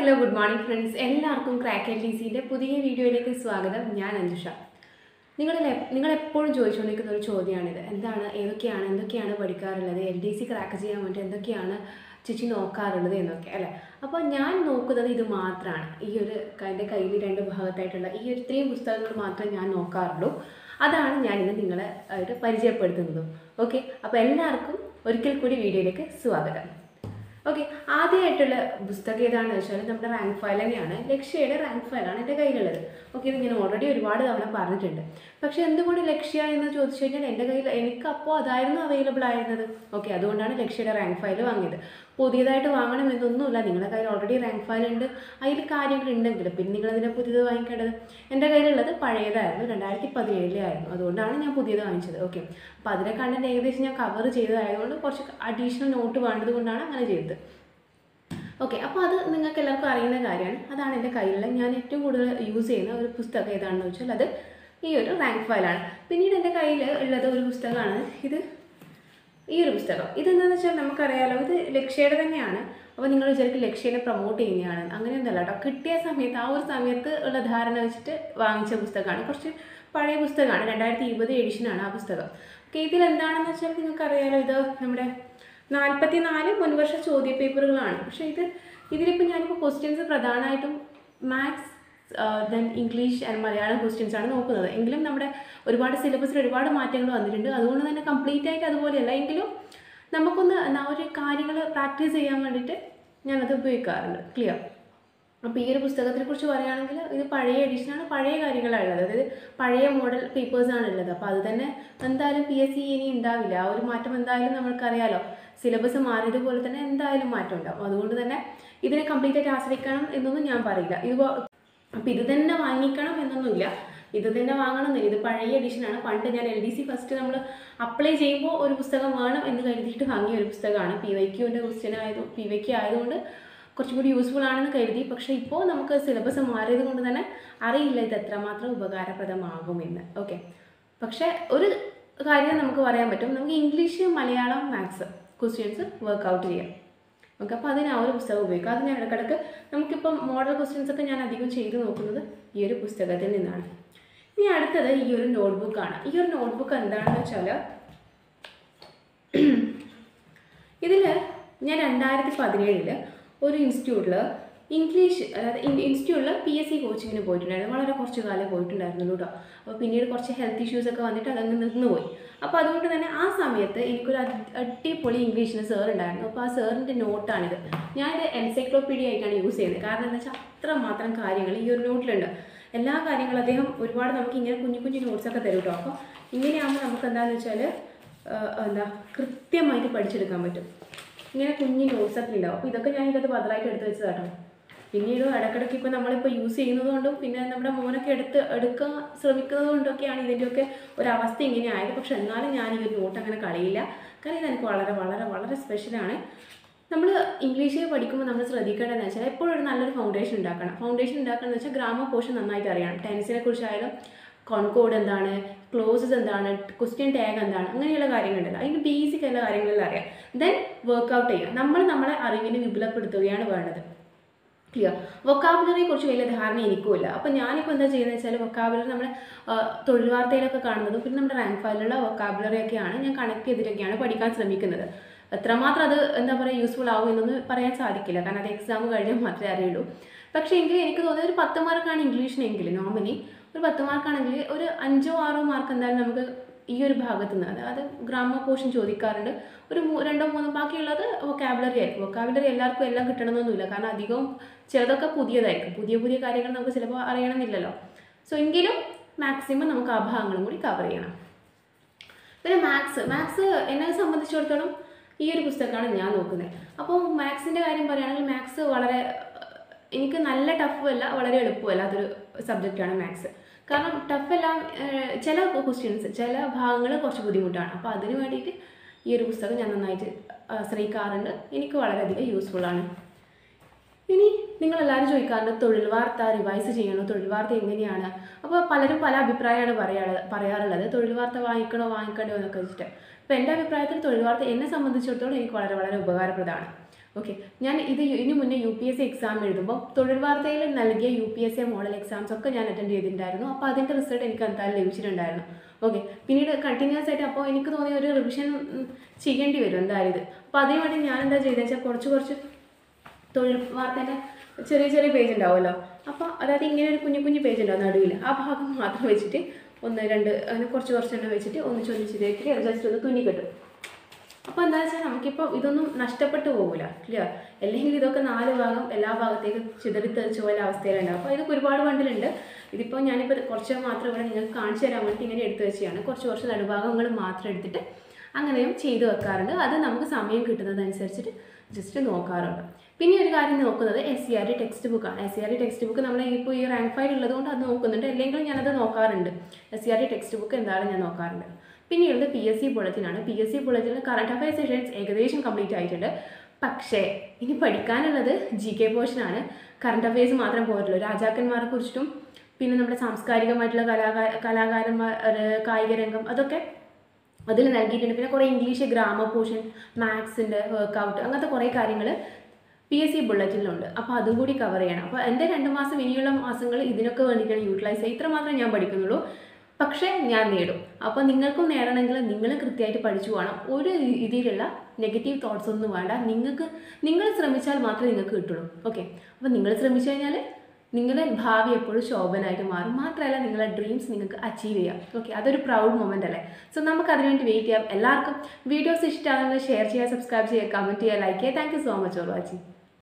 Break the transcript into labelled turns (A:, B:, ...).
A: hello good morning friends എല്ലാവർക്കും crack L D സിയുടെ പുതിയ വീഡിയോയിലേക്ക് സ്വാഗതം ഞാൻ അഞ്ജുഷ നിങ്ങൾ നിങ്ങൾ എപ്പോഴും ചോദിച്ചുകൊണ്ടിരിക്കുന്ന ഒരു ചോദ്യമാണിത് എന്താണ് ഏതൊക്കെയാണ് എന്തൊക്കെയാണ് പഠിക്കാറുള്ളത് എൽ ഡി സി ക്രാക്ക് ചെയ്യാൻ വേണ്ടി എന്തൊക്കെയാണ് ചേച്ചി നോക്കാറുള്ളത് എന്നൊക്കെ അല്ലേ അപ്പോൾ ഞാൻ നോക്കുന്നത് ഇത് മാത്രമാണ് ഈ ഒരു എൻ്റെ കയ്യിൽ രണ്ട് ഭാഗത്തായിട്ടുള്ള ഈ ഒരു ഇത്രയും പുസ്തകങ്ങൾ മാത്രമേ ഞാൻ നോക്കാറുള്ളൂ അതാണ് ഞാൻ ഇന്ന് നിങ്ങളെ ആയിട്ട് പരിചയപ്പെടുത്തുന്നതും ഓക്കെ അപ്പോൾ എല്ലാവർക്കും ഒരിക്കൽ കൂടി വീഡിയോയിലേക്ക് സ്വാഗതം ഓക്കെ ആദ്യമായിട്ടുള്ള പുസ്തകം ഏതാണെന്ന് വെച്ചാൽ നമ്മുടെ റാങ്ക് ഫയൽ തന്നെയാണ് ലക്ഷ്യയുടെ റാങ്ക് ഫയലാണ് എൻ്റെ കയ്യിലുള്ളത് ഓക്കെ ഇത് ഞാൻ ഓൾറെഡി ഒരുപാട് തവണ പറഞ്ഞിട്ടുണ്ട് പക്ഷേ എന്തുകൊണ്ട് ലക്ഷ്യ എന്ന് ചോദിച്ചു കഴിഞ്ഞാൽ എൻ്റെ കയ്യിൽ എനിക്ക് അപ്പോൾ അതായിരുന്നു അവൈലബിൾ ആയിരുന്നത് ഓക്കെ അതുകൊണ്ടാണ് ലക്ഷ്യയുടെ റാങ്ക് ഫയൽ വാങ്ങിയത് പുതിയതായിട്ട് വാങ്ങണം എന്നൊന്നുമില്ല നിങ്ങളുടെ കയ്യിൽ ഓൾറെഡി റാങ്ക് ഫയൽ ഉണ്ട് അതിൽ കാര്യങ്ങൾ ഉണ്ടെങ്കിൽ പിന്നെ നിങ്ങളതിനെ പുതിയത് വാങ്ങിക്കേണ്ടത് എൻ്റെ കയ്യിലുള്ളത് പഴയതായിരുന്നു രണ്ടായിരത്തി പതിനേഴിലായിരുന്നു അതുകൊണ്ടാണ് ഞാൻ പുതിയത് വാങ്ങിച്ചത് ഓക്കെ അപ്പോൾ അതിലെ കണ്ടന്റ് ഏകദേശം ഞാൻ കവർ ചെയ്തതായതുകൊണ്ട് കുറച്ച് അഡീഷണൽ നോട്ട് വേണ്ടത് കൊണ്ടാണ് അങ്ങനെ ചെയ്തത് ഓക്കെ അപ്പോൾ അത് നിങ്ങൾക്ക് എല്ലാവർക്കും അറിയുന്ന കാര്യമാണ് അതാണ് എൻ്റെ കയ്യിലുള്ള ഞാൻ ഏറ്റവും കൂടുതൽ യൂസ് ചെയ്യുന്ന ഒരു പുസ്തകം ഏതാണെന്ന് വെച്ചാൽ അത് ഈ ഒരു റാങ്ക് ഫയലാണ് പിന്നീട് എൻ്റെ കയ്യിൽ ഉള്ളത് ഒരു പുസ്തകമാണ് ഇത് ഈ ഒരു പുസ്തകം ഇതെന്താണെന്ന് വെച്ചാൽ നമുക്കറിയാലോ ഇത് ലക്ഷ്യയുടെ തന്നെയാണ് അപ്പോൾ നിങ്ങൾ വിചാരിക്കും ലക്ഷ്യനെ പ്രൊമോട്ട് ചെയ്യുന്നതാണ് അങ്ങനെയൊന്നുമല്ല കേട്ടോ കിട്ടിയ സമയത്ത് ആ ഒരു സമയത്ത് ഉള്ള ധാരണ വെച്ചിട്ട് വാങ്ങിച്ച പുസ്തകമാണ് കുറച്ച് പഴയ പുസ്തകമാണ് രണ്ടായിരത്തി ഇരുപത് എഡിഷനാണ് ആ പുസ്തകം ഓക്കെ ഇതിൽ എന്താണെന്ന് വെച്ചാൽ നിങ്ങൾക്കറിയാലോ ഇത് നമ്മുടെ നാൽപ്പത്തി നാല് മുൻവർഷ ചോദ്യ പേപ്പറുകളാണ് പക്ഷേ ഇത് ഇതിലിപ്പോൾ ഞാനിപ്പോൾ ക്വസ്റ്റ്യൻസ് പ്രധാനമായിട്ടും maths then English and Malayalam questions ആണ് നോക്കുന്നത് എങ്കിലും നമ്മുടെ ഒരുപാട് സിലബസിൽ ഒരുപാട് മാറ്റങ്ങൾ വന്നിട്ടുണ്ട് അതുകൊണ്ട് തന്നെ കംപ്ലീറ്റ് ആയിട്ട് അതുപോലെയല്ല എങ്കിലും നമുക്കൊന്ന് ആ ഒരു കാര്യങ്ങൾ പ്രാക്ടീസ് ചെയ്യാൻ വേണ്ടിയിട്ട് ഞാനത് ഉപയോഗിക്കാറുണ്ട് ക്ലിയർ അപ്പോൾ ഈ ഒരു പുസ്തകത്തിനെ കുറിച്ച് പറയുകയാണെങ്കിൽ ഇത് പഴയ എഡിഷനാണ് പഴയ കാര്യങ്ങളാണ് ഉള്ളത് അതായത് പഴയ മോഡൽ പേപ്പേഴ്സാണ് ഉള്ളത് അപ്പോൾ അത് തന്നെ എന്തായാലും പി എസ് സി ഇനി ഉണ്ടാവില്ല ആ ഒരു മാറ്റം എന്തായാലും നമ്മൾക്കറിയാലോ സിലബസ് മാറിയതുപോലെ തന്നെ എന്തായാലും മാറ്റം ഉണ്ടാവും അതുകൊണ്ട് തന്നെ ഇതിനെ കംപ്ലീറ്റ് ആയിട്ട് ആശ്രയിക്കണം എന്നൊന്നും ഞാൻ പറയില്ല ഇത് അപ്പോൾ ഇത് തന്നെ വാങ്ങിക്കണം എന്നൊന്നുമില്ല ഇത് തന്നെ വാങ്ങണം എന്നില്ല ഇത് പഴയ എഡിഷനാണ് പണ്ട് ഞാൻ എൽ ഡി സി ഫസ്റ്റ് നമ്മൾ അപ്ലൈ ചെയ്യുമ്പോൾ ഒരു പുസ്തകം വേണം എന്ന് കരുതിയിട്ട് വാങ്ങിയ ഒരു പുസ്തകമാണ് പി വൈ ക്യൂവിൻ്റെ ക്വസ്റ്റ്യൻ ആയത് പി വൈ ക്യൂ ആയതുകൊണ്ട് കുറച്ചും കൂടി യൂസ്ഫുൾ ആണെന്ന് കരുതി പക്ഷേ ഇപ്പോൾ നമുക്ക് സിലബസ് മാറിയത് കൊണ്ട് തന്നെ അറിയില്ല ഇത് എത്രമാത്രം ഉപകാരപ്രദമാകുമെന്ന് ഓക്കെ പക്ഷേ ഒരു കാര്യം നമുക്ക് പറയാൻ പറ്റും നമുക്ക് English Malayalam maths questions workout ചെയ്യാം ഓക്കെ അപ്പോൾ അതിന് ആ ഒരു പുസ്തകം ഉപയോഗിക്കാം അത് ഞാൻ ഇടയ്ക്കിടയ്ക്ക് നമുക്കിപ്പം മോഡൽ ക്വസ്റ്റ്യൻസ് ഒക്കെ ഞാൻ അധികം ചെയ്ത് നോക്കുന്നത് ഈ ഒരു പുസ്തകത്തിൽ നിന്നാണ് ഇനി അടുത്തത് ഈ ഒരു നോട്ട്ബുക്കാണ് ഈ ഒരു നോട്ട്ബുക്ക് എന്താണെന്ന് വെച്ചാൽ ഇതിൽ ഞാൻ രണ്ടായിരത്തി പതിനേഴില് ഒരു ഇൻസ്റ്റിറ്റ്യൂട്ടിൽ ഇംഗ്ലീഷ് അതായത് ഇൻസ്റ്റിറ്റ്യൂട്ടിൽ പി എസ് സി കോച്ചിങ്ങിന് പോയിട്ടുണ്ടായിരുന്നു വളരെ കുറച്ച് കാലം പോയിട്ടുണ്ടായിരുന്നുള്ളൂ കേട്ടോ അപ്പോൾ പിന്നീട് കുറച്ച് ഹെൽത്ത് ഇഷ്യൂസ് ഒക്കെ വന്നിട്ട് അതങ്ങ് നിന്നുപോയി അപ്പോൾ അതുകൊണ്ട് തന്നെ ആ സമയത്ത് എനിക്കൊരു അടിപൊളി ഇംഗ്ലീഷിന് സാർ ഉണ്ടായിരുന്നു അപ്പോൾ ആ സാറിൻ്റെ നോട്ടാണിത് ഞാനിത് എൻസൈക്ലോപീഡിയ ആയിട്ടാണ് യൂസ് ചെയ്യുന്നത് കാരണം എന്താ വെച്ചാൽ അത്രമാത്രം കാര്യങ്ങൾ ഈ ഒരു നോട്ടിലുണ്ട് എല്ലാ കാര്യങ്ങളും അദ്ദേഹം ഒരുപാട് നമുക്ക് ഇങ്ങനെ കുഞ്ഞു കുഞ്ഞു നോട്ട്സൊക്കെ തരും കേട്ടോ അപ്പോൾ ഇങ്ങനെയാകുമ്പോൾ നമുക്ക് എന്താണെന്ന് വെച്ചാൽ എന്താ കൃത്യമായിട്ട് പഠിച്ചെടുക്കാൻ പറ്റും ഇങ്ങനെ കുഞ്ഞു നോട്ട്സൊക്കെ ഉണ്ടാവും അപ്പോൾ ഇതൊക്കെ ഞാൻ ഇതിനകത്ത് ഭദ്രമായിട്ട് എടുത്ത് വെച്ചതാട്ടോ പിന്നീട് ഇടയ്ക്കിടയ്ക്ക് ഇപ്പോൾ നമ്മളിപ്പോൾ യൂസ് ചെയ്യുന്നത് കൊണ്ടും പിന്നെ നമ്മുടെ മോനൊക്കെ എടുത്ത് എടുക്കാൻ ശ്രമിക്കുന്നത് കൊണ്ടൊക്കെയാണ് ഇതിൻ്റെയൊക്കെ ഒരവസ്ഥ ഇങ്ങനെ ആയത് പക്ഷെ എന്നാലും ഞാൻ ഈ ഒരു നോട്ട് അങ്ങനെ കളയില്ല കാരണം ഇതെനിക്ക് വളരെ വളരെ വളരെ സ്പെഷ്യലാണ് നമ്മൾ ഇംഗ്ലീഷ് പഠിക്കുമ്പോൾ നമ്മൾ ശ്രദ്ധിക്കേണ്ടതെന്ന് വെച്ചാൽ എപ്പോഴും ഒരു നല്ലൊരു ഫൗണ്ടേഷൻ ഉണ്ടാക്കണം ഫൗണ്ടേഷൻ ഉണ്ടാക്കണമെന്ന് വെച്ചാൽ ഗ്രാമർ പോർഷൻ നന്നായിട്ട് അറിയണം ടെൻസിനെ കുറിച്ചായാലും കോൺകോഡ് എന്താണ് ക്ലോസസ് എന്താണ് ക്വസ്റ്റ്യൻ ടാഗ് എന്താണ് അങ്ങനെയുള്ള കാര്യങ്ങളുണ്ടല്ലോ അതിൻ്റെ ബേസിക് എല്ലാ കാര്യങ്ങളെല്ലാം അറിയാം ദെൻ വർക്കൗട്ട് ചെയ്യുക നമ്മൾ നമ്മളെ അറിവിനെ വിപുലപ്പെടുത്തുകയാണ് വേണ്ടത് ക്ലിയർ വൊക്കാബുലറിയെ കുറിച്ച് വലിയ ധാരണ എനിക്കുമില്ല അപ്പോൾ ഞാനിപ്പോൾ എന്താ ചെയ്യുന്നത് വെച്ചാൽ വൊക്കാബുലറി നമ്മുടെ തൊഴിൽ വാർത്തയിലൊക്കെ കാണുന്നതും പിന്നെ നമ്മുടെ റാങ്ക് ഫയലിലുള്ള വൊക്കാബുലറി ഒക്കെയാണ് ഞാൻ കണക്ട് ചെയ്തിട്ടൊക്കെയാണ് പഠിക്കാൻ ശ്രമിക്കുന്നത് എത്രമാത്രം അത് എന്താ പറയുക യൂസ്ഫുൾ ആവും എന്നൊന്നും പറയാൻ സാധിക്കില്ല കാരണം അത് എക്സാം കഴിഞ്ഞാൽ മാത്രമേ അറിയുള്ളൂ പക്ഷേ എങ്കിൽ എനിക്ക് തോന്നുന്നത് ഒരു പത്ത് മാർക്കാണ് ഇംഗ്ലീഷിനെങ്കിൽ നോർമലി ഒരു പത്ത് മാർക്കാണെങ്കിൽ ഒരു അഞ്ചോ ആറോ മാർക്ക് എന്തായാലും നമുക്ക് ഈ ഒരു ഭാഗത്ത് നിന്ന് അതായത് ഗ്രാമർ പോർഷൻ ചോദിക്കാറുണ്ട് ഒരു രണ്ടോ മൂന്നോ ബാക്കിയുള്ളത് വൊക്കാബുലറി ആയിരിക്കും വൊക്കാബുലറി എല്ലാവർക്കും എല്ലാം കിട്ടണമെന്നൊന്നുമില്ല കാരണം അധികവും ചിലതൊക്കെ പുതിയതായിരിക്കും പുതിയ പുതിയ കാര്യങ്ങൾ നമുക്ക് ചിലപ്പോൾ അറിയണമെന്നില്ലല്ലോ സോ എങ്കിലും മാക്സിമം നമുക്ക് ആ ഭാഗങ്ങളും കൂടി കവർ ചെയ്യണം പിന്നെ മാത്സ് മാത്സ് എന്നെ സംബന്ധിച്ചിടത്തോളം ഈ ഒരു പുസ്തകമാണ് ഞാൻ നോക്കുന്നത് അപ്പോൾ മാത്സിൻ്റെ കാര്യം പറയുകയാണെങ്കിൽ മാത്സ് വളരെ എനിക്ക് നല്ല ടഫും അല്ല വളരെ എളുപ്പമല്ല അതൊരു സബ്ജക്റ്റാണ് മാത്സ് കാരണം ടഫ് എല്ലാം ചില ക്വസ്റ്റ്യൻസ് ചില ഭാഗങ്ങൾ കുറച്ച് ബുദ്ധിമുട്ടാണ് അപ്പോൾ അതിന് വേണ്ടിയിട്ട് ഈ ഒരു പുസ്തകം ഞാൻ നന്നായിട്ട് ആശ്രയിക്കാറുണ്ട് എനിക്ക് വളരെയധികം യൂസ്ഫുള്ളാണ് ഇനി നിങ്ങളെല്ലാവരും ചോദിക്കാറുണ്ട് തൊഴിൽ വാർത്ത റിവൈസ് ചെയ്യണോ തൊഴിൽ വാർത്ത എങ്ങനെയാണ് അപ്പോൾ പലരും പല അഭിപ്രായമാണ് പറയാറ് പറയാറുള്ളത് തൊഴിൽ വാർത്ത വാങ്ങിക്കണോ വാങ്ങിക്കണോ എന്നൊക്കെ വെച്ചിട്ട് അപ്പോൾ എൻ്റെ അഭിപ്രായത്തിൽ തൊഴിൽ വാർത്ത എന്നെ സംബന്ധിച്ചിടത്തോളം എനിക്ക് വളരെ വളരെ ഉപകാരപ്രദമാണ് ഓക്കെ ഞാൻ ഇത് ഇതിനു മുന്നേ U P S C exam എഴുതുമ്പോൾ തൊഴിൽ വാർത്തയിൽ നൽകിയ U P S C model exams ഒക്കെ ഞാൻ അറ്റൻഡ് ചെയ്തിട്ടുണ്ടായിരുന്നു അപ്പോൾ അതിൻ്റെ റിസൾട്ട് എനിക്ക് എന്തായാലും ലഭിച്ചിട്ടുണ്ടായിരുന്നു ഓക്കെ പിന്നീട് കണ്ടിന്യൂസ് ആയിട്ട് അപ്പോൾ എനിക്ക് തോന്നിയ ഒരു റിവിഷൻ ചെയ്യേണ്ടി വരും എന്തായാലും ഇത് അപ്പോൾ അതിന് വേണ്ടി ഞാൻ എന്താ ചെയ്തതെന്ന് വെച്ചാൽ കുറച്ച് കുറച്ച് തൊഴിൽ വാർത്തേൻ്റെ ചെറിയ ചെറിയ പേജ് ഉണ്ടാവുമല്ലോ അപ്പോൾ അതായത് ഇങ്ങനെ ഒരു കുഞ്ഞു കുഞ്ഞു പേജ് ഉണ്ടാവും നടുവിൽ ആ ഭാഗം മാത്രം വെച്ചിട്ട് ഒന്ന് രണ്ട് അങ്ങനെ കുറച്ച് കുറച്ചെണ്ണം വെച്ചിട്ട് ഒന്നിച്ച് ഒന്നിച്ച് ഇതാക്കിയിട്ട് ജസ്റ്റ് ഒന്ന് തുന്നി കെട്ടും അപ്പോൾ എന്താ വെച്ചാൽ നമുക്കിപ്പോൾ ഇതൊന്നും നഷ്ടപ്പെട്ടു പോകില്ല ക്ലിയർ അല്ലെങ്കിൽ ഇതൊക്കെ നാല് ഭാഗം എല്ലാ ഭാഗത്തേക്കും ചിതറിത്തെറിച്ച പോലെ അവസ്ഥയിലുണ്ടാവും അപ്പോൾ ഇതൊക്കെ ഒരുപാട് ബണ്ടിലുണ്ട് ഇതിപ്പോൾ ഞാനിപ്പോൾ കുറച്ച് മാത്രം ഇവിടെ നിങ്ങൾക്ക് കാണിച്ചു തരാൻ വേണ്ടി ഇങ്ങനെ എടുത്തു വെച്ചാണ് കുറച്ച് കുറച്ച് നടുഭാഗങ്ങൾ മാത്രം എടുത്തിട്ട് അങ്ങനെയും ചെയ്ത് വെക്കാറുണ്ട് അത് നമുക്ക് സമയം കിട്ടുന്നതനുസരിച്ചിട്ട് ജസ്റ്റ് നോക്കാറുണ്ട് പിന്നെ ഒരു കാര്യം നോക്കുന്നത് S C R T text ബുക്കാണ് S C R T text book നമ്മൾ ഇപ്പോൾ ഈ റാങ്ക് ഫയൽ ഉള്ളതുകൊണ്ട് അത് നോക്കുന്നുണ്ട് അല്ലെങ്കിൽ ഞാനത് നോക്കാറുണ്ട് S C R T text book എന്തായാലും ഞാൻ നോക്കാറുണ്ട് പിന്നെയുള്ളത് പി എസ് സി ബുള്ളറ്റിനാണ് പി എസ് സി ബുള്ളറ്റിന് കറണ്ട് അഫയർ സെഷൻസ് ഏകദേശം കംപ്ലീറ്റ് ആയിട്ടുണ്ട് പക്ഷേ ഇനി പഠിക്കാനുള്ളത് G K portion current affairs മാത്രം പോയിട്ടുള്ളൂ രാജാക്കന്മാരെ കുറിച്ചിട്ടും പിന്നെ നമ്മുടെ സാംസ്കാരികമായിട്ടുള്ള കലാകാര കലാകാരന്മാർ കായിക രംഗം അതൊക്കെ അതിൽ നൽകിയിട്ടുണ്ട് പിന്നെ കുറേ ഇംഗ്ലീഷ് ഗ്രാമർ പോർഷൻ മാത്സിൻ്റെ വർക്കൗട്ട് അങ്ങനത്തെ കുറേ കാര്യങ്ങൾ പി എസ് സി ബുള്ളറ്റിലുണ്ട് അപ്പോൾ അതും കൂടി കവർ ചെയ്യണം അപ്പോൾ എൻ്റെ രണ്ട് മാസം ഇനിയുള്ള മാസങ്ങൾ ഇതിനൊക്കെ വേണ്ടിയിട്ടാണ് യൂട്ടിലൈസ് ചെയ്യുക ഇത്ര മാത്രമേ ഞാൻ പഠിക്കുന്നുള്ളൂ പക്ഷേ ഞാൻ നേടും അപ്പോൾ നിങ്ങൾക്കും നേടണമെങ്കിൽ നിങ്ങൾ കൃത്യമായിട്ട് പഠിച്ചു പോകണം ഒരു രീതിയിലുള്ള നെഗറ്റീവ് തോട്ട്സ് ഒന്നും വേണ്ട നിങ്ങൾക്ക് നിങ്ങൾ ശ്രമിച്ചാൽ മാത്രമേ നിങ്ങൾക്ക് കിട്ടുള്ളൂ ഓക്കെ അപ്പോൾ നിങ്ങൾ ശ്രമിച്ചു കഴിഞ്ഞാൽ നിങ്ങളുടെ ഭാവി എപ്പോഴും ശോഭനായിട്ട് മാറും മാത്രമല്ല നിങ്ങളുടെ ഡ്രീംസ് നിങ്ങൾക്ക് അച്ചീവ് ചെയ്യാം ഓക്കെ അതൊരു പ്രൗഡ് മൊമെൻ്റ് അല്ലേ സോ നമുക്ക് അതിനുവേണ്ടി വെയിറ്റ് ചെയ്യാം എല്ലാവർക്കും വീഡിയോസ് ഇഷ്ടമാണെങ്കിൽ ഷെയർ ചെയ്യുക സബ്സ്ക്രൈബ് ചെയ്യുക കമൻറ്റ് ചെയ്യുക ലൈക്ക് ചെയ്യുക thank you so much for watching